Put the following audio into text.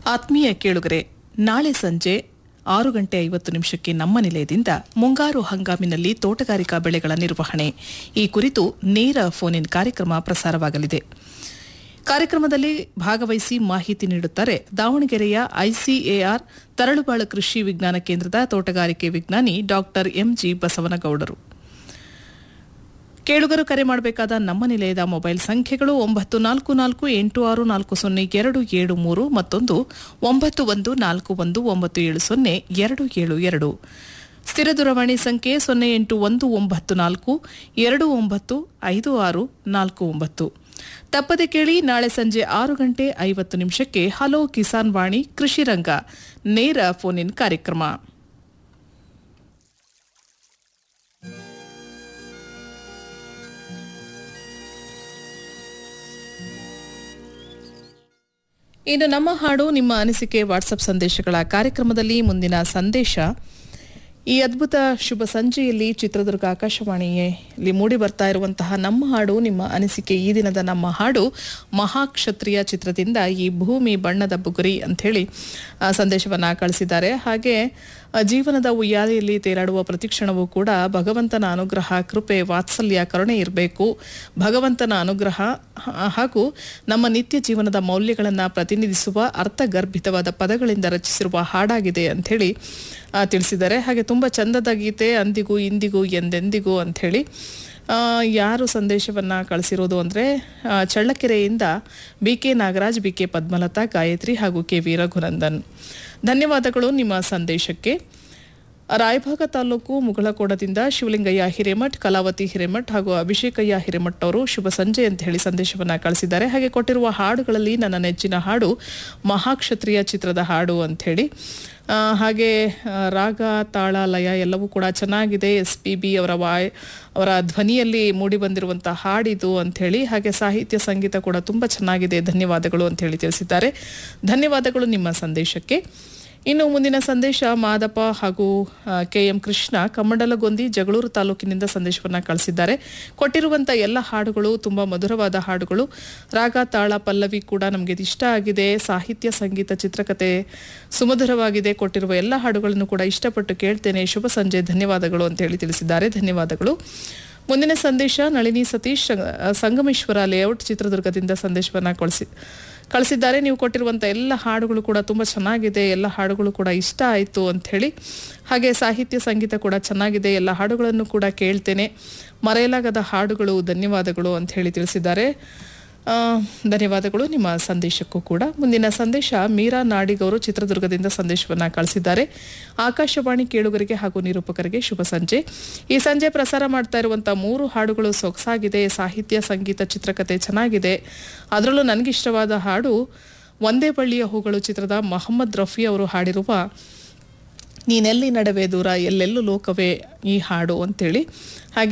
ಆತ್ಮೀಯ ಕೇಳುಗರೆ ನಾಳೆ ಸಂಜೆ ಆರು ಗಂಟೆ ಐವತ್ತು ನಿಮಿಷಕ್ಕೆ ನಮ್ಮ ನಿಲಯದಿಂದ ಮುಂಗಾರು ಹಂಗಾಮಿನಲ್ಲಿ ತೋಟಗಾರಿಕಾ ಬೆಳೆಗಳ ನಿರ್ವಹಣೆ ಈ ಕುರಿತು ನೇರ ಫೋನ್ ಇನ್ ಕಾರ್ಯಕ್ರಮ ಪ್ರಸಾರವಾಗಲಿದೆ ಕಾರ್ಯಕ್ರಮದಲ್ಲಿ ಭಾಗವಹಿಸಿ ಮಾಹಿತಿ ನೀಡುತ್ತಾರೆ ದಾವಣಗೆರೆಯ ಐಸಿಎಆರ್ ತರಳುಬಾಳು ಕೃಷಿ ವಿಜ್ಞಾನ ಕೇಂದ್ರದ ತೋಟಗಾರಿಕೆ ವಿಜ್ಞಾನಿ ಡಾಕ್ಟರ್ ಎಂಜಿ ಬಸವನಗೌಡರು ಕೇಳುಗರು ಕರೆ ಮಾಡಬೇಕಾದ ನಮ್ಮ ನಿಲಯದ ಮೊಬೈಲ್ ಸಂಖ್ಯೆಗಳು ಒಂಬತ್ತು ನಾಲ್ಕು ನಾಲ್ಕು ಎಂಟು ಆರು ನಾಲ್ಕು ಸೊನ್ನೆ ಎರಡು ಏಳು ಮೂರು ಮತ್ತೊಂದು ಒಂಬತ್ತು ಒಂದು ನಾಲ್ಕು ಒಂದು ಒಂಬತ್ತು ಏಳು ಸೊನ್ನೆ ಎರಡು ಏಳು ಎರಡು ಸ್ಥಿರ ದೂರವಾಣಿ ಸಂಖ್ಯೆ ಸೊನ್ನೆ ಎಂಟು ಒಂದು ಒಂಬತ್ತು ನಾಲ್ಕು ಎರಡು ಒಂಬತ್ತು ಐದು ಆರು ನಾಲ್ಕು ಒಂಬತ್ತು ತಪ್ಪದೆ ಕೇಳಿ ನಾಳೆ ಸಂಜೆ ಆರು ಗಂಟೆ ಐವತ್ತು ನಿಮಿಷಕ್ಕೆ ಹಲೋ ಕಿಸಾನ್ ವಾಣಿ ಕೃಷಿ ರಂಗ ನೇರ ಫೋನ್ ಇನ್ ಕಾರ್ಯಕ್ರಮ ಇನ್ನು ನಮ್ಮ ಹಾಡು ನಿಮ್ಮ ಅನಿಸಿಕೆ ವಾಟ್ಸಪ್ ಸಂದೇಶಗಳ ಕಾರ್ಯಕ್ರಮದಲ್ಲಿ ಮುಂದಿನ ಸಂದೇಶ ಈ ಅದ್ಭುತ ಶುಭ ಸಂಜೆಯಲ್ಲಿ ಚಿತ್ರದುರ್ಗ ಆಕಾಶವಾಣಿಯಲ್ಲಿ ಮೂಡಿ ಬರ್ತಾ ಇರುವಂತಹ ನಮ್ಮ ಹಾಡು ನಿಮ್ಮ ಅನಿಸಿಕೆ ಈ ದಿನದ ನಮ್ಮ ಹಾಡು ಮಹಾಕ್ಷತ್ರಿಯ ಚಿತ್ರದಿಂದ ಈ ಭೂಮಿ ಬಣ್ಣದ ಬುಗುರಿ ಅಂಥೇಳಿ ಆ, ಸಂದೇಶವನ್ನ ಕಳಿಸಿದ್ದಾರೆ ಹಾಗೆ ಆ, ಜೀವನದ ಉಯ್ಯಾಲೆಯಲ್ಲಿ ತೇಲಾಡುವ ಪ್ರತಿಕ್ಷಣವೂ ಕೂಡ ಭಗವಂತನ ಅನುಗ್ರಹ ಕೃಪೆ ವಾತ್ಸಲ್ಯ ಕರುಣೆ ಇರಬೇಕು ಭಗವಂತನ ಅನುಗ್ರಹ ಹ- ಹಾಗೂ ನಮ್ಮ ನಿತ್ಯ ಜೀವನದ ಮೌಲ್ಯಗಳನ್ನು ಪ್ರತಿನಿಧಿಸುವ ಅರ್ಥಗರ್ಭಿತವಾದ ಪದಗಳಿಂದ ರಚಿಸಿರುವ ಹಾಡಾಗಿದೆ ಅಂಥೇಳಿ ಆ, ತಿಳಿಸಿದ್ದಾರೆ ಹಾಗೆ ತುಂಬ ಚಂದದ ಗೀತೆ ಅಂದಿಗೂ ಇಂದಿಗೂ ಎಂದೆಂದಿಗೂ ಅಂಥೇಳಿ ಆ, ಯಾರು ಸಂದೇಶವನ್ನು ಕಳಿಸಿರೋದು ಅಂದರೆ ಚಳ್ಳಕೆರೆಯಿಂದ B K Nagaraj B K Padmalatha Gayathri ಹಾಗೂ ಕೆ ವಿ ರಘುನಂದನ್ ಧನ್ಯವಾದಗಳು ನಿಮ್ಮ ಸಂದೇಶಕ್ಕೆ ರಾಯಭಾಗ ತಾಲೂಕು ಮುಗಳಕೋಡದಿಂದ ಶಿವಲಿಂಗಯ್ಯ ಹಿರೇಮಠ್ ಕಲಾವತಿ ಹಿರೇಮಠ್ ಹಾಗೂ ಅಭಿಷೇಕಯ್ಯ ಹಿರೇಮಠ್ ಅವರು ಶುಭ ಸಂಜೆ ಅಂತ ಹೇಳಿ ಸಂದೇಶವನ್ನ ಕಳಿಸಿದ್ದಾರೆ ಹಾಗೆ ಕೊಟ್ಟಿರುವ ಹಾಡುಗಳಲ್ಲಿ ನನ್ನ ನೆಚ್ಚಿನ ಹಾಡು ಮಹಾಕ್ಷತ್ರಿಯ ಚಿತ್ರದ ಹಾಡು ಅಂಥೇಳಿ ಆ, ಹಾಗೆ ಆ, ರಾಗ ತಾಳ ಲಯ ಎಲ್ಲವೂ ಕೂಡ ಚೆನ್ನಾಗಿದೆ ಎಸ್ ಪಿ ಬಿ ಅವರ ವಾಯ್ ಅವರ ಧ್ವನಿಯಲ್ಲಿ ಮೂಡಿ ಬಂದಿರುವಂಥ ಹಾಡಿದು ಅಂಥೇಳಿ ಹಾಗೆ ಸಾಹಿತ್ಯ ಸಂಗೀತ ಕೂಡ ತುಂಬ ಚೆನ್ನಾಗಿದೆ ಧನ್ಯವಾದಗಳು ಅಂಥೇಳಿ ತಿಳಿಸಿದ್ದಾರೆ ಧನ್ಯವಾದಗಳು ನಿಮ್ಮ ಸಂದೇಶಕ್ಕೆ ಇನ್ನು ಮುಂದಿನ ಸಂದೇಶ ಮಾದಪ್ಪ ಹಾಗೂ ಕೆ ಎಂ ಕೃಷ್ಣ ಕಮ್ಮಂಡಲಗೊಂದಿ ಜಗಳೂರು ತಾಲೂಕಿನಿಂದ ಸಂದೇಶವನ್ನ ಕಳಿಸಿದ್ದಾರೆ ಕೊಟ್ಟಿರುವಂಥ ಎಲ್ಲ ಹಾಡುಗಳು ತುಂಬ ಮಧುರವಾದ ಹಾಡುಗಳು ರಾಗ ತಾಳ ಪಲ್ಲವಿ ಕೂಡ ನಮಗೆ ಇಷ್ಟ ಆಗಿದೆ ಸಾಹಿತ್ಯ ಸಂಗೀತ ಚಿತ್ರಕಥೆ ಸುಮಧುರವಾಗಿದೆ ಕೊಟ್ಟಿರುವ ಎಲ್ಲ ಹಾಡುಗಳನ್ನು ಕೂಡ ಇಷ್ಟಪಟ್ಟು ಕೇಳ್ತೇನೆ ಶುಭ ಸಂಜೆ ಧನ್ಯವಾದಗಳು ಅಂತ ಹೇಳಿ ತಿಳಿಸಿದ್ದಾರೆ ಧನ್ಯವಾದಗಳು ಮುಂದಿನ ಸಂದೇಶ ನಳಿನಿ ಸತೀಶ್ ಸಂಗ- ಸಂಗಮೇಶ್ವರ ಲೇಔಟ್ ಚಿತ್ರದುರ್ಗದಿಂದ ಸಂದೇಶವನ್ನ ಕಳಿಸಿ ಕಳಿಸಿದ್ದಾರೆ ನೀವು ಕೊಟ್ಟಿರುವಂಥ ಎಲ್ಲ ಹಾಡುಗಳು ಕೂಡ ತುಂಬ ಚೆನ್ನಾಗಿದೆ ಎಲ್ಲ ಹಾಡುಗಳು ಕೂಡ ಇಷ್ಟ ಆಯಿತು ಅಂಥೇಳಿ ಹಾಗೆ ಸಾಹಿತ್ಯ ಸಂಗೀತ ಕೂಡ ಚೆನ್ನಾಗಿದೆ ಎಲ್ಲ ಹಾಡುಗಳನ್ನು ಕೂಡ ಕೇಳ್ತೇನೆ ಮರೆಯಲಾಗದ ಹಾಡುಗಳು ಧನ್ಯವಾದಗಳು ಅಂತ ಹೇಳಿ ತಿಳಿಸಿದ್ದಾರೆ ಆ, ಧನ್ಯವಾದಗಳು ನಿಮ್ಮ ಸಂದೇಶಕ್ಕೂ ಕೂಡ ಮುಂದಿನ ಸಂದೇಶ ಮೀರಾ ನಾಡಿಗ್ ಅವರು ಚಿತ್ರದುರ್ಗದಿಂದ ಸಂದೇಶವನ್ನ ಕಳಿಸಿದ್ದಾರೆ ಆಕಾಶವಾಣಿ ಕೇಳುಗರಿಗೆ ಹಾಗೂ ನಿರೂಪಕರಿಗೆ ಶುಭ ಸಂಜೆ ಈ ಸಂಜೆ ಪ್ರಸಾರ ಮಾಡ್ತಾ ಇರುವಂಥ ಮೂರು ಹಾಡುಗಳು ಸೊಗಸಾಗಿದೆ ಸಾಹಿತ್ಯ ಸಂಗೀತ ಚಿತ್ರಕಥೆ ಚೆನ್ನಾಗಿದೆ ಅದರಲ್ಲೂ ನನಗಿಷ್ಟವಾದ ಹಾಡು ಒಂದೇ ಬಳ್ಳಿಯ ಹೂಗಳು ಚಿತ್ರದ ಮೊಹಮ್ಮದ್ ರಫಿ ಅವರು ಹಾಡಿರುವ ನೀನೆಲ್ಲಿ ನಡುವೆ ದೂರ ಎಲ್ಲೆಲ್ಲೂ ಲೋಕವೇ ಈ ಹಾಡು ಅಂತೇಳಿ ಹಾಗೆ